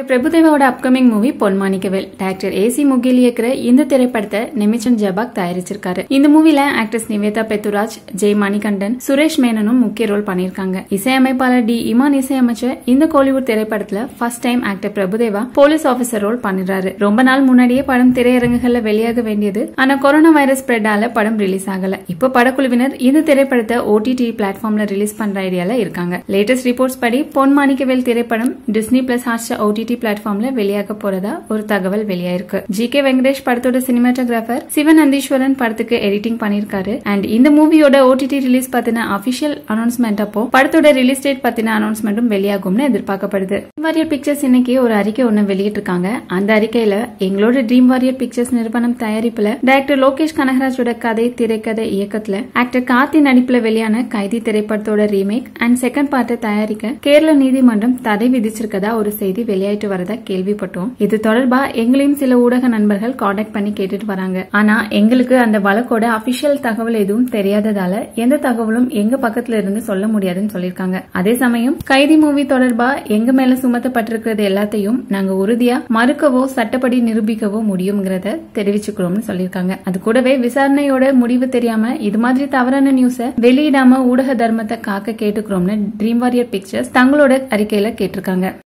actor பிரபுதேவாவோட upcoming movie Ponmanickavel director AC Mugil இயக்குற இந்த திரைப்படத்தை நிமிஷன் ஜபாக் தயாரிச்சிருக்காரு இந்த மூவில ஆக்டர்ஸ் நிவேதா பெத்துராஜ் ஜெய் மணிகண்டன் சுரேஷ் மேனனும் முக்கிய ரோல் பண்ணிருக்காங்க இசையமைப்பாளர் டி இமான் இசையமைச்ச இந்த கோலிவுட் திரைப்படத்துல first time actor Prabhudeva police officer role பண்ணிடுறாரு ரொம்ப நாள் முன்னாடியே படம் திரையரங்குகள்ல வெளியாக வேண்டியது ஆனா கொரோனா வைரஸ் ஸ்ப்ரெட்டால படம் ரிலீஸ் ஆகல இப்போ படக்குழுவினர் இந்த திரைப்படத்தை ஓடிடி பிளாட்ஃபார்ம்ல ரிலீஸ் பண்ற ஐடியால இருக்காங்க லேட்டஸ்ட் ரிப்போர்ட்ஸ் படி பொன் மாணிக்கவேல் திரைப்படம் டிஸ்னி பிளஸ் ஹாட்ஸ்டார் ஓடிடி பிளாட்ஃபார்ம்ல வெளியாக போறதா ஒரு தகவல் வெளியாயிருக்கு ஜி கே வெங்கடேஷ் படத்தோட சினிமாட்டோகிராஃபர் சிவன் நந்தீஸ்வரன் படத்துக்கு எடிட்டிங் பண்ணிருக்காரு அண்ட் இந்த மூவியோட ஓடிடி ரிலீஸ் பத்தின அபிஷியல் அனௌன்ஸ்மெண்ட் அப்போ படத்தோட ரிலீஸ் டேட் பத்தின அனௌன்ஸ்மெண்ட்டும் வெளியாகும்னு எதிர்பார்க்கப்படுது வாரியர் பிக்சர்ஸ் இன்னைக்கு ஒரு அறிக்கை ஒன்னு வெளியிட்டிருக்காங்க அந்த அறிக்கையில எங்களோட ட்ரீம் வாரியர் பிக்சர்ஸ் நிறுவனம் தயாரிப்புல டைரக்டர் லோகேஷ் கனகராஜோட கதை திரைக்கதை இயக்கத்துல ஆக்டர் கார்த்தி நடிப்புல வெளியான கைதி திரைப்படத்தோட ரீமேக் அண்ட் செகண்ட் பார்ட்டை தயாரிக்க கேரள நீதிமன்றம் தடை விதிச்சிருக்கதா ஒரு செய்தி வெளியாயிட்டு வரதா கேள்விப்பட்டோம் இது தொடர்பா எங்களையும் சில ஊடக நண்பர்கள் காண்டாக்ட் பண்ணி கேட்டுட்டு வராங்க ஆனா எங்களுக்கு அந்த வழக்கோட அபிஷியல் தகவல் எதுவும் தெரியாததால எந்த தகவலும் எங்க பக்கத்துல இருந்து சொல்ல முடியாதுன்னு சொல்லிருக்காங்க அதே சமயம் கைதி மூவி தொடர்பா எங்க மேல சுமத்தப்பட்டிருக்கிறது எல்லாத்தையும் நாங்க உறுதியா மறுக்கவோ சட்டப்படி நிரூபிக்கவோ முடியுங்கிறத தெரிவிச்சுக்கிறோம்னு சொல்லியிருக்காங்க அது கூடவே விசாரணையோட முடிவு தெரியாம இது மாதிரி தவறான நியூஸ வெளியிடாம ஊடக தர்மத்தை காக்க கேட்டுக்கிறோம்னு ட்ரீம் வாரியர் பிக்சர்ஸ் தங்களோட அறிக்கையில கேட்டிருக்காங்க